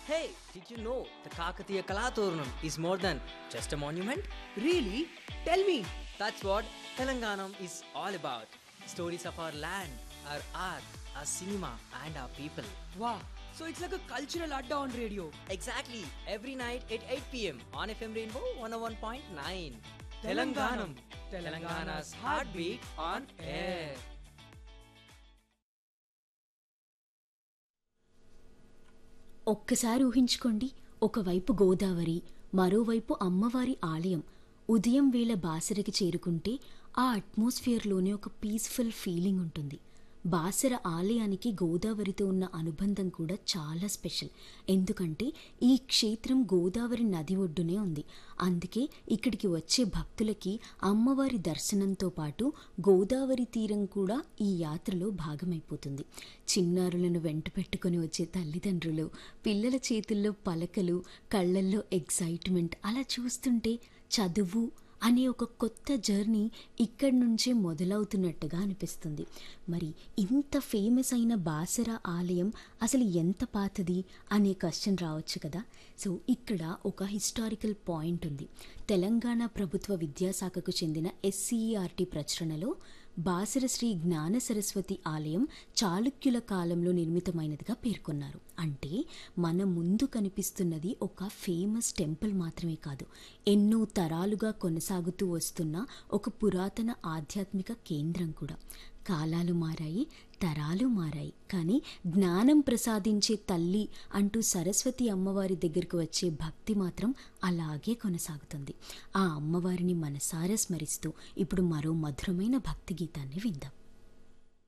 Hey, did you know the Kakatiya Kalaturnam is more than just a monument? Really? Tell me. That's what Telanganam is all about. Stories of our land, our art, our cinema, and our people. Wow. So it's like a cultural adda on radio. Exactly, every night at 8 pm on FM Rainbow 101.9. Telanganam. Telangana's heartbeat on air. ఒక్కసారి ఊహించుకోండి ఒకవైపు గోదావరి మరోవైపు అమ్మవారి ఆలయం ఉదయం వేళ బాసరకి చేరుకుంటే ఆ అట్మాస్ఫియర్లోనే ఒక పీస్ఫుల్ ఫీలింగ్ ఉంటుంది బాసర ఆలయానికి గోదావరితో ఉన్న అనుబంధం కూడా చాలా స్పెషల్ ఎందుకంటే ఈ క్షేత్రం గోదావరి నది ఒడ్డునే ఉంది అందుకే ఇక్కడికి వచ్చే భక్తులకి అమ్మవారి దర్శనంతో పాటు గోదావరి తీరం కూడా ఈ యాత్రలో భాగమైపోతుంది చిన్నారులను వెంట పెట్టుకొని వచ్చే తల్లిదండ్రులు పిల్లల చేతుల్లో పలకలు కళ్ళల్లో ఎగ్జైట్మెంట్ అలా చూస్తుంటే చదువు అనే ఒక కొత్త జర్నీ ఇక్కడి నుంచే మొదలవుతున్నట్టుగా అనిపిస్తుంది మరి ఇంత ఫేమస్ అయిన బాసర ఆలయం అసలు ఎంత పాతది అనే క్వశ్చన్ రావచ్చు కదా సో ఇక్కడ ఒక హిస్టారికల్ పాయింట్ ఉంది తెలంగాణ ప్రభుత్వ విద్యాశాఖకు చెందిన ఎస్సీఈఆర్టీ ప్రచురణలో బాసర శ్రీ జ్ఞాన సరస్వతి ఆలయం చాళుక్యుల కాలంలో నిర్మితమైనదిగా పేర్కొన్నారు అంటే మన ముందు కనిపిస్తున్నది ఒక ఫేమస్ టెంపుల్ మాత్రమే కాదు ఎన్నో తరాలుగా కొనసాగుతూ వస్తున్న ఒక పురాతన ఆధ్యాత్మిక కేంద్రం కూడా కాలాలు మారాయి తరాలు మారాయి కానీ జ్ఞానం ప్రసాదించే తల్లి అంటూ సరస్వతి అమ్మవారి దగ్గరకు వచ్చే భక్తి మాత్రం అలాగే కొనసాగుతుంది ఆ అమ్మవారిని మనసారా స్మరిస్తూ ఇప్పుడు మరో మధురమైన భక్తి గీతాన్ని విందాం